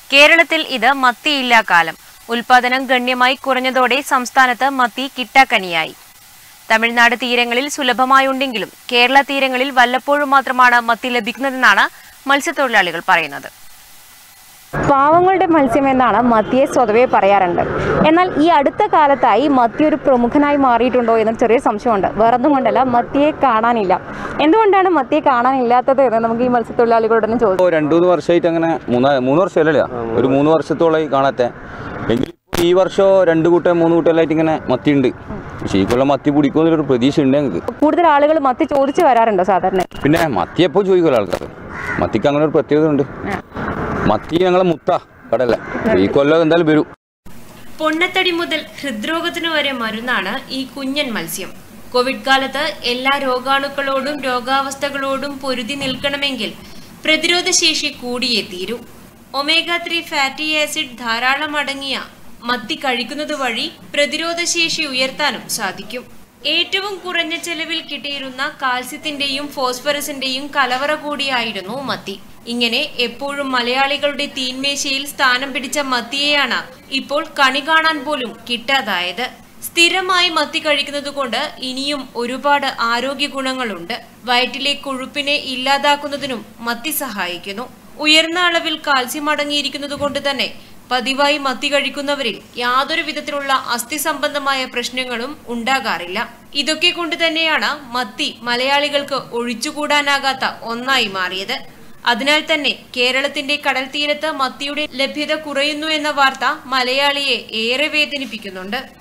കേരളത്തിൽ ഇത് മത്തിയില്ലാ കാലം ഉൽപാദനം ഗണ്യമായി കുറഞ്ഞതോടെ സംസ്ഥാനത്ത് മത്തി കിട്ടാക്കനിയായി തമിഴ്നാട് തീരങ്ങളിൽ സുലഭമായുണ്ടെങ്കിലും കേരള തീരങ്ങളിൽ വല്ലപ്പോഴും മാത്രമാണ് മത്തി ലഭിക്കുന്നതെന്നാണ് മത്സ്യത്തൊഴിലാളികൾ പറയുന്നത് പാവങ്ങളുടെ മത്സ്യം എന്നാണ് മത്തിയെ സ്വതവേ പറയാറുണ്ട് എന്നാൽ ഈ അടുത്ത കാലത്തായി മത്തി ഒരു പ്രമുഖനായി മാറിയിട്ടുണ്ടോ എന്നൊരു ചെറിയ സംശയമുണ്ട് വേറൊന്നും കൊണ്ടല്ല മത്തിയെ കാണാനില്ല എന്തുകൊണ്ടാണ് മത്തിയെ കാണാനില്ലാത്തത് എന്ന് നമുക്ക് ഈ മത്സ്യത്തൊഴിലാളികളോട് തന്നെ ചോദിച്ചു ഇപ്പോൾ രണ്ടു മൂന്ന് വർഷമായിട്ട് അങ്ങനെ മൂന്ന് മൂന്ന് വർഷമല്ലേ ഒരു മൂന്ന് വർഷത്തോളമായി കാണാത്തെ എങ്കിലും ഇപ്പോൾ ഈ വർഷം രണ്ട് കൂട്ടം മൂന്ന് കൂട്ടമെല്ലായിട്ട് ഇങ്ങനെ മത്തി ഉണ്ട് പക്ഷേ ഈ കൊല്ലം മത്തി പിടിക്കുമെന്നൊരു പ്രതീക്ഷ ഉണ്ട് ഞങ്ങൾക്ക് കൂടുതൽ ആളുകൾ മത്തി ചോദിച്ചു വരാറുണ്ടോ സാധാരണ പിന്നെ മത്തി എപ്പോൾ ചോദിക്കുമല്ലോ ആൾക്കാർ മത്തിക്ക് അങ്ങനെ ഒരു പ്രത്യേകത ഉണ്ട് മത്തി ഞങ്ങളെ മുത്ത കടല ഈ കൊല്ലം എന്തായാലും വരും പൊണ്ണത്തടി മുതൽ ഹൃദ്രോഗത്തിനു വരെ മരുന്നാണ് ഈ കുഞ്ഞൻ മത്സ്യം കോവിഡ് കാലത്ത് എല്ലാ രോഗാണുക്കളോടും രോഗാവസ്ഥകളോടും പൊരുതി നിൽക്കണമെങ്കിൽ പ്രതിരോധശേഷി കൂടിയേ തീരൂ ഒമേഗ ത്രീ ഫാറ്റി ആസിഡ് ധാരാളം അടങ്ങിയ മത്തി കഴിക്കുന്നത് വഴി പ്രതിരോധശേഷി ഉയർത്താനും സാധിക്കും ഏറ്റവും കുറഞ്ഞ ചെലവിൽ കിട്ടിയിരുന്ന കാൽസ്യത്തിന്റെയും ഫോസ്ഫറസിന്റെയും കലവറ കൂടിയായിരുന്നു മത്തി ഇങ്ങനെ എപ്പോഴും മലയാളികളുടെ തീന്മേശയിൽ സ്ഥാനം പിടിച്ച മത്തിയെയാണ് ഇപ്പോൾ കണി കാണാൻ പോലും കിട്ടാതായത് സ്ഥിരമായി മത്തി കഴിക്കുന്നത് കൊണ്ട് ഇനിയും ഒരുപാട് ആരോഗ്യ ഗുണങ്ങളുണ്ട് വയറ്റിലെ കൊഴുപ്പിനെ ഇല്ലാതാക്കുന്നതിനും മത്തി സഹായിക്കുന്നു ഉയർന്ന അളവിൽ കാൽസ്യം അടങ്ങിയിരിക്കുന്നത് കൊണ്ട് തന്നെ പതിവായി മത്തി കഴിക്കുന്നവരിൽ യാതൊരു വിധത്തിലുള്ള അസ്ഥി സംബന്ധമായ പ്രശ്നങ്ങളും ഉണ്ടാകാറില്ല ഇതൊക്കെ കൊണ്ട് തന്നെയാണ് മത്തി മലയാളികൾക്ക് ഒഴിച്ചുകൂടാനാകാത്ത ഒന്നായി മാറിയത് അതിനാൽ തന്നെ കേരളത്തിന്റെ കടൽ തീരത്ത് മത്തിയുടെ ലഭ്യത കുറയുന്നു എന്ന വാർത്ത മലയാളിയെ ഏറെ വേദനിപ്പിക്കുന്നുണ്ട്